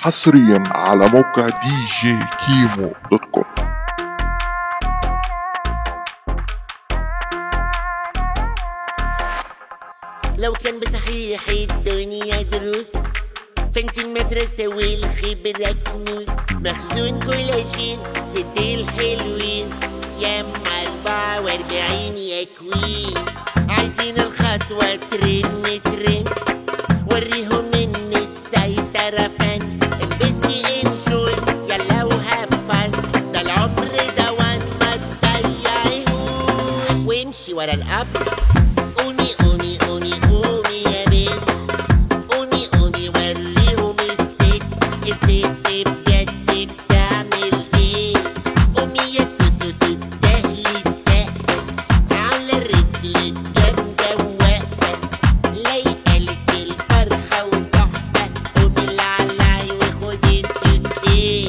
حصريا على موقع دي جي كيمو دوت كوم لو كان بصحيح الدنيا دروس فانت المدرسة والخبرة كنوز مخزون كولاجين ست الحلوين يا أربعة وأربعين يا كوين عايزين الخطوة ترن ترن وريهم إن السيطرة فن انبسطي انشول يلا وهفن ده العمر ده وان ما تضيعيهوش وامشي ورا القبر قومي قومي قومي قومي يا بنت قومي قومي وريهم الست الست بجد بتعمل ايه قومي يا سوسو تستاهلي السقف على الرجل الجامدة واقفة لايقالك الفرحة وتحفة قومي العلاي وخدي السوكسي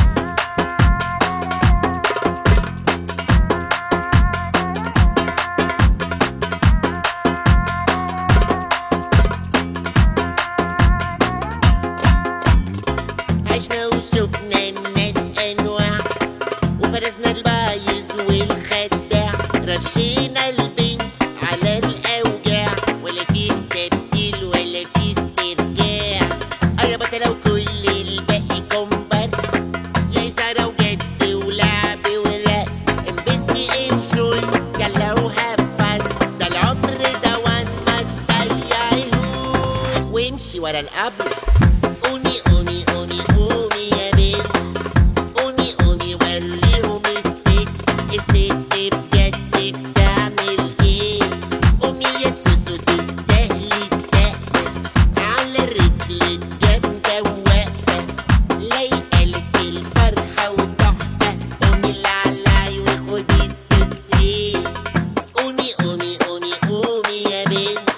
عشنا وشفنا الناس انواع وفرزنا البايظ والخداع رشينا البنت على الاوجاع ولا فيه تبديل ولا فيه استرجاع ايا بطل لو كل الباقي كومبارس يا سارة وجد ولعب ورق انبسطي انشوي يلا وهفن ده العمر ده وان ما تضيعيهوش وامشي ورا القبر قومي قومي قومي قومي يا بنت قومي قومي وريهم الست الست بجد بتعمل ايه قومي يا سوسو تستاهلي السقف على الرجل الجامدة واقفة لايقالك الفرحة وتحفة قومي العلاي وخدي السوكسي قومي قومي قومي قومي يا بنت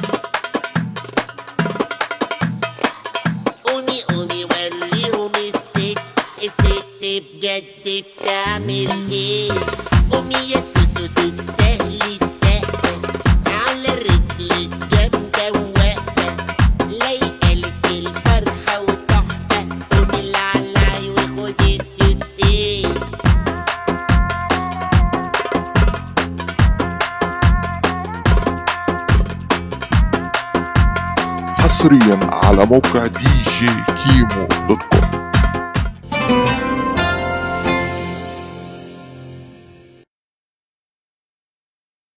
قومي قومي وريهم الست الست بجد بتعمل ايه قومي يا سوسو تستاهلي السقف على الرجل الجامدة واقفة لايقالك الفرحة وتحفة قومي العلاي وخدي السوكسي حصريا على موقع دي جي كيمو دوت كوم